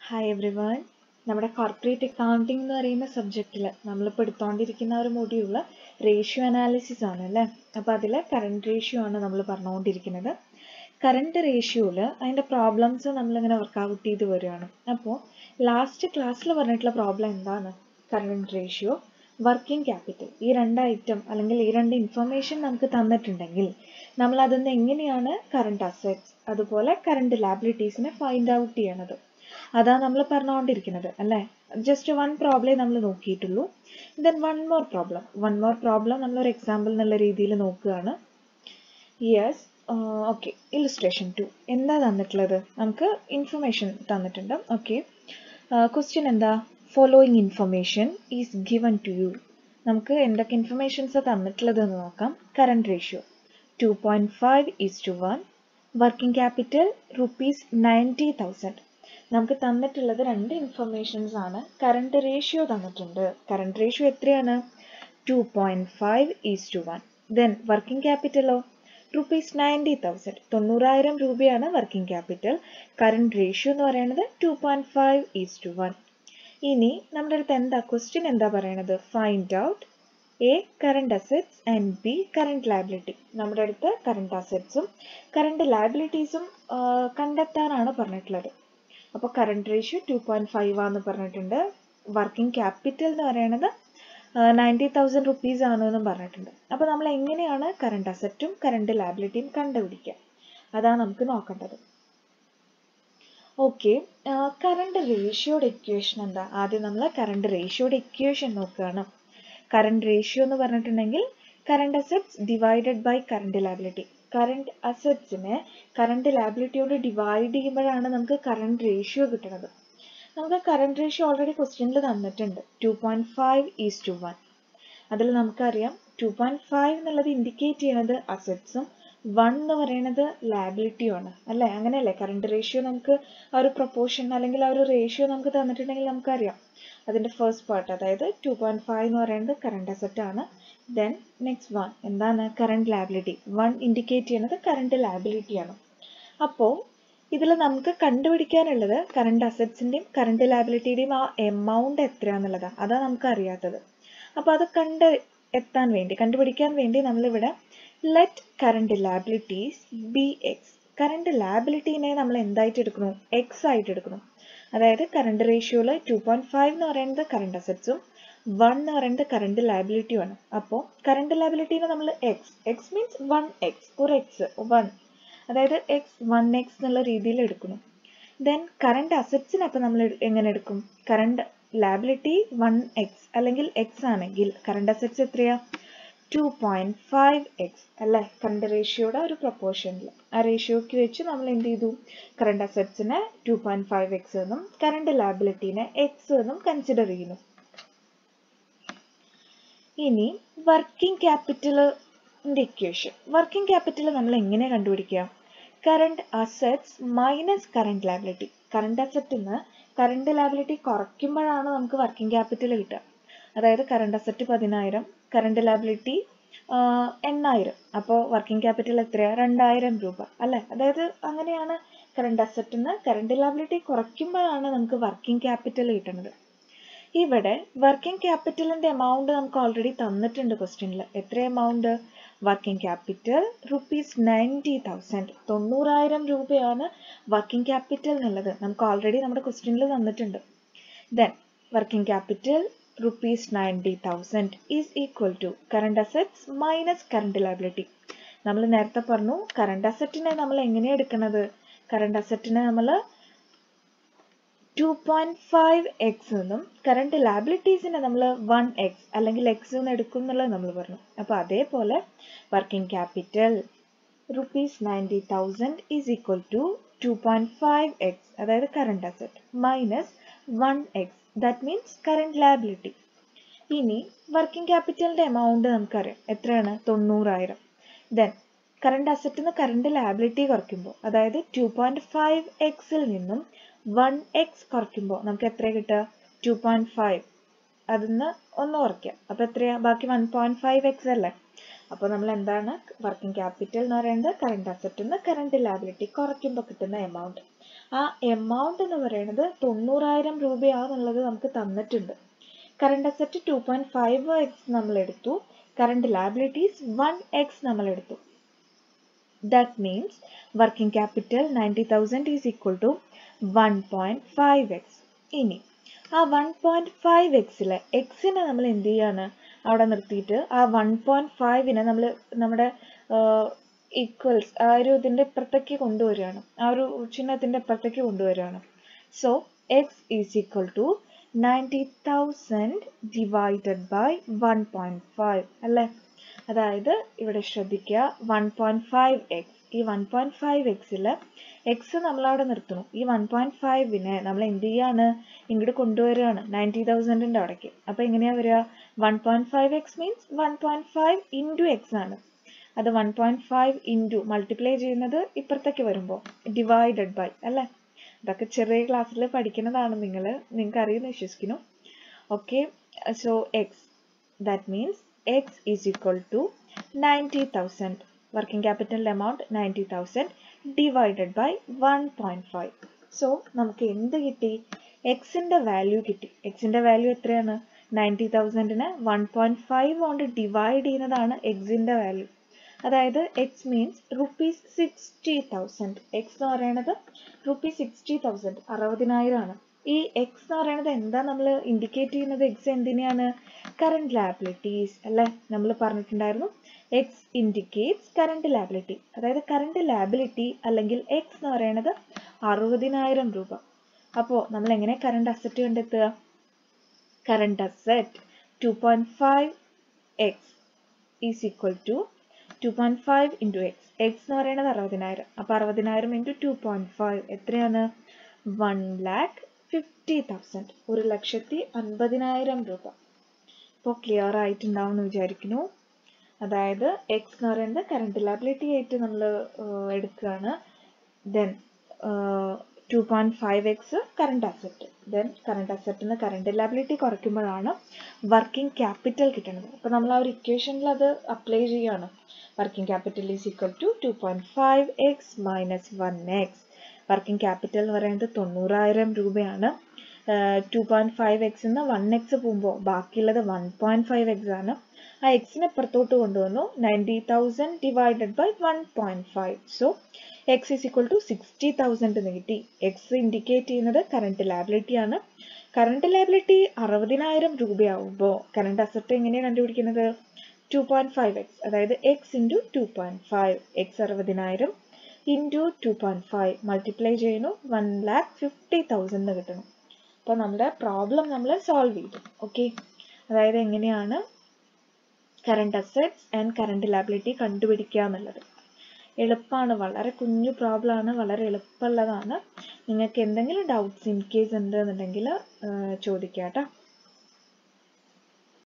hi every one നമ്മുടെ corporate accounting എന്ന് പറയുന്ന സബ്ജക്റ്റിൽ നമ്മളിപ്പോൾ എടുത്തുകൊണ്ടിരിക്കുന്ന ഒരു മൊഡ്യൂള് റേഷ്യോ അനാലിസിസ് ആണ് അല്ലേ അപ്പോൾ അതിൽ കറണ്ട് റേഷ്യോ ആണ് നമ്മൾ പറഞ്ഞുകൊണ്ടിരിക്കുന്നത് കറണ്ട് റേഷ്യോയിൽ അതിൻ്റെ പ്രോബ്ലംസ് നമ്മളിങ്ങനെ വർക്കൗട്ട് ചെയ്ത് വരികയാണ് അപ്പോൾ ലാസ്റ്റ് ക്ലാസ്സിൽ പറഞ്ഞിട്ടുള്ള പ്രോബ്ലം എന്താണ് കറണ്ട് റേഷ്യോ വർക്കിംഗ് ക്യാപിറ്റൽ ഈ രണ്ട് ഐറ്റം അല്ലെങ്കിൽ ഈ രണ്ട് ഇൻഫർമേഷൻ നമുക്ക് തന്നിട്ടുണ്ടെങ്കിൽ നമ്മൾ അതിൽ എങ്ങനെയാണ് കറണ്ട് അസറ്റ്സ് അതുപോലെ കറണ്ട് ലാബിലിറ്റീസിനെ ഫൈൻഡ് ഔട്ട് ചെയ്യണത് അതാ നമ്മൾ പറഞ്ഞുകൊണ്ടിരിക്കുന്നത് അല്ലേ ജസ്റ്റ് വൺ പ്രോബ്ലം നമ്മൾ നോക്കിയിട്ടുള്ളൂ then one more problem one more problem നമ്മളൊരു എക്സാമ്പിൾ എന്നുള്ള രീതിയിൽ നോക്കുകയാണ് യെസ് ഓക്കെ ഇലിസ്ട്രേഷൻ ടു എന്താ തന്നിട്ടുള്ളത് നമുക്ക് ഇൻഫർമേഷൻ തന്നിട്ടുണ്ട് ഓക്കെ ക്വസ്റ്റ്യൻ എന്താ following information is given to you നമുക്ക് എന്തൊക്കെ ഇൻഫർമേഷൻസ് തന്നിട്ടുള്ളത് എന്ന് നോക്കാം current ratio two point five is to one working capital rupees ninety thousand നമുക്ക് തന്നിട്ടുള്ളത് രണ്ട് ഇൻഫർമേഷൻസ് ആണ് കറണ്ട് റേഷ്യോ തന്നിട്ടുണ്ട് കറണ്ട് റേഷ്യോ എത്രയാണ് two point five is to one then working ക്യാപിറ്റലോ റുപ്പീസ് നയൻറ്റി തൗസൻഡ് തൊണ്ണൂറായിരം രൂപയാണ് വർക്കിംഗ് ക്യാപിറ്റൽ കറണ്ട് റേഷ്യോ എന്ന് പറയുന്നത് two point five is to one ഇനി നമ്മുടെ അടുത്ത് എന്താ ക്വസ്റ്റ്യൻ എന്താ പറയണത് find out A current assets and B current liability നമ്മുടെ അടുത്ത് കറണ്ട് അസറ്റ്സും കറണ്ട് ലയബിലിറ്റീസും കണ്ടെത്താനാണ് പറഞ്ഞിട്ടുള്ളത് അപ്പോൾ current ratio two point five ആന്ന് പറഞ്ഞിട്ടുണ്ട് വർക്കിംഗ് ക്യാപിറ്റൽ എന്ന് പറയുന്നത് നയൻറ്റി തൗസൻഡ് റുപ്പീസ് ആണ് എന്നും പറഞ്ഞിട്ടുണ്ട് അപ്പോൾ നമ്മൾ എങ്ങനെയാണ് കറണ്ട് അസറ്റും കറണ്ട് ലാബിലിറ്റിയും കണ്ടുപിടിക്കുക അതാണ് നമുക്ക് നോക്കേണ്ടത് ഓക്കെ കറണ്ട് റേഷ്യോയുടെ ഇക്വേഷൻ എന്താ ആദ്യം നമ്മൾ കറണ്ട് റേഷ്യോയുടെ ഇക്വേഷൻ നോക്കുകയാണ് കറണ്ട് റേഷ്യോ എന്ന് പറഞ്ഞിട്ടുണ്ടെങ്കിൽ current assets divided by current liability current അസറ്റ്സിനെ കറണ്ട് ലാബിലിറ്റിയോട് ഡിവൈഡ് ചെയ്യുമ്പോഴാണ് നമുക്ക് കറണ്ട് റേഷ്യോ കിട്ടുന്നത് നമുക്ക് കറണ്ട് റേഷ്യോ ഓൾറെഡി ക്വസ്റ്റ്യനിൽ തന്നിട്ടുണ്ട് two point five is to one അതിൽ നമുക്കറിയാം ടു പോയിന്റ് ഫൈവ് എന്നുള്ളത് ഇൻഡിക്കേറ്റ് ചെയ്യുന്നത് അസറ്റ്സും വൺ എന്ന് പറയുന്നത് ലാബിലിറ്റിയും ആണ് അല്ലേ അങ്ങനെയല്ലേ കറണ്ട് റേഷ്യോ നമുക്ക് ആ ഒരു പ്രൊപ്പോർഷൻ അല്ലെങ്കിൽ ആ ഒരു റേഷ്യോ നമുക്ക് തന്നിട്ടുണ്ടെങ്കിൽ നമുക്കറിയാം അതിൻ്റെ ഫസ്റ്റ് പാർട്ട് അതായത് ടു പോയിന്റ് ഫൈവ് എന്ന് പറയുന്നത് കറണ്ട് അസറ്റ് ആണ് ദെൻ നെക്സ്റ്റ് വൺ എന്താണ് കറണ്ട് ലാബിലിറ്റി വൺ ഇൻഡിക്കേറ്റ് ചെയ്യുന്നത് കറണ്ട് ലാബിലിറ്റി ആണ് അപ്പോൾ ഇതിൽ നമുക്ക് കണ്ടുപിടിക്കാനുള്ളത് കറണ്ട് അസറ്റ്സിൻ്റെയും കറണ്ട് ലാബിലിറ്റിയുടെയും ആ എമൗണ്ട് എത്രയാണെന്നുള്ളതാണ് അതാണ് നമുക്ക് അറിയാത്തത് അപ്പോൾ അത് കണ്ട് എത്താൻ വേണ്ടി കണ്ടുപിടിക്കാൻ വേണ്ടി നമ്മളിവിടെ let current liabilities be X current ലാബിലിറ്റീനെ നമ്മൾ എന്തായിട്ട് എടുക്കുന്നു എക്സ് ആയിട്ട് എടുക്കുന്നു അതായത് കറണ്ട് റേഷ്യോയിൽ ടു പോയിന്റ് ഫൈവ് എന്ന് പറയുന്നത് കറണ്ട് അസറ്റ്സും വൺ എന്ന് പറയുന്നത് കറണ്ട് ലാബിലിറ്റിയും ആണ് അപ്പോൾ കറണ്ട് ലാബിലിറ്റീനെ നമ്മൾ X X means one X ഒരു എക്സ് വൺ അതായത് എക്സ് വൺ എക്സ് എന്നുള്ള രീതിയിൽ എടുക്കുന്നു ദെൻ കറണ്ട് അസറ്റ്സിന് അപ്പോൾ നമ്മൾ എങ്ങനെ എടുക്കും കറണ്ട് ലാബിലിറ്റി വൺ എക്സ് അല്ലെങ്കിൽ എക്സ് ആണെങ്കിൽ കറണ്ട് അസറ്റ്സ് എത്രയാ ടു പോയിന്റ് ഫൈവ് എക്സ് അല്ലേ കറണ്ട് റേഷ്യോയുടെ ഒരു പ്രൊപ്പോർഷനിൽ ആ റേഷ്യോക്ക് വെച്ച് നമ്മൾ എന്ത് ചെയ്തു കറണ്ട് അസറ്റ്സിനെ ടു പോയിന്റ് ഫൈവ് എക്സ് എന്നും കറണ്ട് ലാബിലിറ്റീനെ എക്സ് എന്നും കൺസിഡർ ചെയ്യുന്നു ഇനി വർക്കിംഗ് ക്യാപിറ്റലിന്റെ ഇക്വേഷൻ വർക്കിംഗ് ക്യാപിറ്റൽ നമ്മൾ എങ്ങനെ കണ്ടുപിടിക്കുക current assets minus current liability current അസറ്റിൽ നിന്ന് കറണ്ട് ലാബിലിറ്റി കുറയ്ക്കുമ്പോഴാണ് നമുക്ക് വർക്കിംഗ് ക്യാപിറ്റൽ കിട്ടുക അതായത് കറണ്ട് അസറ്റ് പതിനായിരം കറണ്ട് ലാബിലിറ്റി എണ്ണായിരം അപ്പോൾ വർക്കിംഗ് ക്യാപിറ്റൽ എത്രയാണ് രണ്ടായിരം രൂപ അല്ലേ അതായത് അങ്ങനെയാണ് കറണ്ട് അസറ്റിൽ നിന്ന് കറണ്ട് ലാബിലിറ്റി കുറയ്ക്കുമ്പോഴാണ് നമുക്ക് വർക്കിംഗ് ക്യാപിറ്റൽ കിട്ടുന്നത് ഇവിടെ വർക്കിംഗ് ക്യാപിറ്റലിന്റെ എമൗണ്ട് നമുക്ക് ഓൾറെഡി തന്നിട്ടുണ്ട് ക്വസ്റ്റ്യനിൽ എത്ര amount working capital rupees ninety thousand തൊണ്ണൂറായിരം രൂപയാണ് വർക്കിംഗ് ക്യാപിറ്റൽ എന്നുള്ളത് നമുക്ക് ഓൾറെഡി നമ്മുടെ ക്വസ്റ്റ്യനിൽ തന്നിട്ടുണ്ട് then working capital rupees ninety thousand is equal to current assets minus current liability നമ്മൾ നേരത്തെ പറഞ്ഞു കറണ്ട് അസറ്റിനെ നമ്മൾ എങ്ങനെയാണ് എടുക്കുന്നത് കറണ്ട് അസറ്റിനെ നമ്മൾ ടു പോയിന്റ് ഫൈവ് എക്സ് എന്നും കറണ്ട് ലാബിലിറ്റീസിനെ നമ്മൾ വൺ എക്സ് അല്ലെങ്കിൽ എക്സ് എന്ന് എടുക്കും എന്നുള്ളത് നമ്മൾ പറഞ്ഞു അപ്പോൾ അതേപോലെ working capital rupees ninety thousand is equal to two point five x അതായത് current asset minus one x that means current liability ഇനി വർക്കിംഗ് ക്യാപിറ്റലിന്റെ എമൗണ്ട് നമുക്കറിയാം എത്രയാണ് തൊണ്ണൂറായിരം ദെൻ കറണ്ട് അസറ്റിൽ നിന്ന് കറണ്ട് ലാബിലിറ്റി കുറയ്ക്കുമ്പോൾ അതായത് ടു പോയിന്റ് ഫൈവ് എക്സിൽ നിന്നും വൺ എക്സ് കുറയ്ക്കുമ്പോൾ നമുക്ക് എത്ര കിട്ടുക ടു പോയിന്റ് ഫൈവ് അതിൽ നിന്ന് ഒന്ന് കുറയ്ക്കാം അപ്പോൾ എത്രയാ ബാക്കി വൺ പോയിന്റ് ഫൈവ് എക്സ് അല്ലേ അപ്പോൾ നമ്മൾ എന്താണ് വർക്കിംഗ് ക്യാപിറ്റൽ എന്ന് പറയുന്നത് കറണ്ട് അസറ്റിൽ നിന്ന് കറണ്ട് ലാബിലിറ്റി കുറയ്ക്കുമ്പോൾ കിട്ടുന്ന എമൗണ്ട് ആ എമൗണ്ട് എന്ന് പറയുന്നത് തൊണ്ണൂറായിരം രൂപയാണെന്നുള്ളത് നമുക്ക് തന്നിട്ടുണ്ട് current asset two point five x നമ്മൾ എടുത്തു കറണ്ട് ലാബിലിറ്റീസ് വൺ എക്സ് നമ്മൾ എടുത്തു that means working capital ninety thousand is equal to one point five x ഇനി ആ വൺ പോയിന്റ് ഫൈവ് എക്സിലെ എക്സിനെ നമ്മൾ എന്ത് ചെയ്യാണ് അവിടെ നിർത്തിയിട്ട് ആ വൺ പോയിന്റ് ഫൈവിനെ നമ്മൾ നമ്മുടെ ഈക്വൽസ് ആ ഒരു ഇതിൻ്റെ ഇപ്പുറത്തേക്ക് കൊണ്ടുവരികയാണ് ആ ഒരു ചിഹ്നത്തിൻ്റെ ഇപ്പുറത്തേക്ക് കൊണ്ടുവരികയാണ് so x is equal to ninety thousand divided by one point five അല്ലേ അതായത് ഇവിടെ ശ്രദ്ധിക്കുക വൺ പോയിന്റ് ഫൈവ് എക്സ് ഈ വൺ പോയിന്റ് ഫൈവ് എക്സിൽ എക്സ് നമ്മൾ അവിടെ നിർത്തുന്നു ഈ വൺ പോയിന്റ് ഫൈവിനെ നമ്മൾ എന്ത് ചെയ്യാണ് ഇങ്ങോട്ട് കൊണ്ടുവരികയാണ് നയൻറ്റി തൗസൻഡിൻ്റെ അവിടേക്ക് അപ്പോൾ എങ്ങനെയാ വരിക one point five x means one point five into x ആണ് അത് one point five into multiply ചെയ്യുന്നത് ഇപ്പുറത്തേക്ക് വരുമ്പോൾ ഡിവൈഡഡ് ബൈ അല്ലേ ഇതൊക്കെ ചെറിയ ക്ലാസ്സിൽ പഠിക്കുന്നതാണ് നിങ്ങൾ നിങ്ങൾക്ക് അറിയുമെന്ന് വിശ്വസിക്കുന്നു okay so x that means x is equal to ninety thousand working capital amount ninety thousand divided by one point five so നമുക്ക് എന്ത് കിട്ടി എക്സിൻ്റെ വാല്യൂ കിട്ടി എക്സിൻ്റെ വാല്യൂ എത്രയാണ് നയൻറ്റി തൗസൻഡിനെ വൺ പോയിന്റ് ഫൈവ് കൊണ്ട് ഡിവൈഡ് ചെയ്യുന്നതാണ് എക്സിൻ്റെ വാല്യൂ അതായത് x means rupees sixty thousand x എന്ന് പറയുന്നത് റുപ്പീസ് സിക്സ്റ്റി തൗസൻഡ് അറുപതിനായിരമാണ് ഈ എക്സ് എന്ന് പറയുന്നത് എന്താ നമ്മൾ ഇൻഡിക്കേറ്റ് ചെയ്യുന്നത് എക്സ് എന്തിനെയാണ് കറണ്ട് ലാബിലിറ്റീസ് അല്ലേ നമ്മൾ പറഞ്ഞിട്ടുണ്ടായിരുന്നു എക്സ് ഇൻഡിക്കേറ്റ്സ് കറണ്ട് ലാബിലിറ്റി അതായത് കറണ്ട് ലാബിലിറ്റി അല്ലെങ്കിൽ എക്സ് എന്ന് പറയുന്നത് അറുപതിനായിരം രൂപ അപ്പോൾ നമ്മൾ എങ്ങനെ കറണ്ട് അസറ്റ് കണ്ടെത്തുക current asset two point five x is equal to two point five into x x എന്ന് പറയുന്നത് അറുപതിനായിരം അപ്പോൾ അറുപതിനായിരം ഇൻറ്റു ടു പോയിന്റ് ഫൈവ് എത്രയാണ് വൺ ലാക്ക് ഫിഫ്റ്റി തൗസൻഡ് ഒരു ലക്ഷത്തി അൻപതിനായിരം രൂപ ഇപ്പോൾ ക്ലിയർ ആയിട്ടുണ്ടാവും എന്ന് വിചാരിക്കുന്നു അതായത് എക്സ് എന്ന് പറയുന്നത് കറണ്ട് ലാബിലിറ്റി ആയിട്ട് നമ്മൾ എടുക്കുകയാണ് then two point five x current asset then current അസറ്റിന് കറണ്ട് ലാബിലിറ്റി കുറയ്ക്കുമ്പോഴാണ് വർക്കിംഗ് ക്യാപിറ്റൽ കിട്ടുന്നത് അപ്പോൾ നമ്മൾ ആ ഒരു ഇക്വേഷനിൽ അത് അപ്ലൈ ചെയ്യുകയാണ് working capital is equal to two point five x minus one x working capital എന്ന് പറയുന്നത് തൊണ്ണൂറായിരം രൂപയാണ് ടു പോയിന്റ് ഫൈവ് എക്സ് നിന്ന് വൺ എക്സ് പോകുമ്പോൾ ബാക്കിയുള്ളത് വൺ പോയിന്റ് ഫൈവ് എക്സ് ആണ് ആ എക്സിനെ പുറത്തോട്ട് കൊണ്ടുവന്നു ninety thousand divided by one point five so x is equal to sixty thousand എന്ന് കിട്ടി എക്സ് ഇൻഡിക്കേറ്റ് ചെയ്യുന്നത് കറണ്ട് ലാബിലിറ്റി ആണ് കറണ്ട് ലാബിലിറ്റി അറുപതിനായിരം രൂപയാവുമ്പോൾ കറണ്ട് അസറ്റ് എങ്ങനെയാണ് കണ്ടുപിടിക്കുന്നത് ടു പോയിന്റ് ഫൈവ് എക്സ് അതായത് x into two point five x അറുപതിനായിരം into two point five multiply ചെയ്യുന്നു വൺ ലാക്ക് ഫിഫ്റ്റി തൗസൻഡ് കിട്ടണം അപ്പോൾ നമ്മുടെ പ്രോബ്ലം നമ്മൾ സോൾവ് ചെയ്തു ഓക്കെ അതായത് എങ്ങനെയാണ് current assets and current liability കണ്ടുപിടിക്കുക എന്നുള്ളത് എളുപ്പമാണ് വളരെ കുഞ്ഞു പ്രോബ്ലം ആണ് വളരെ എളുപ്പമുള്ളതാണ് നിങ്ങൾക്ക് എന്തെങ്കിലും ഡൗട്ട്സ് ഇൻ കേസ് ഉണ്ട് എന്നുണ്ടെങ്കിൽ ചോദിക്കാം കേട്ടോ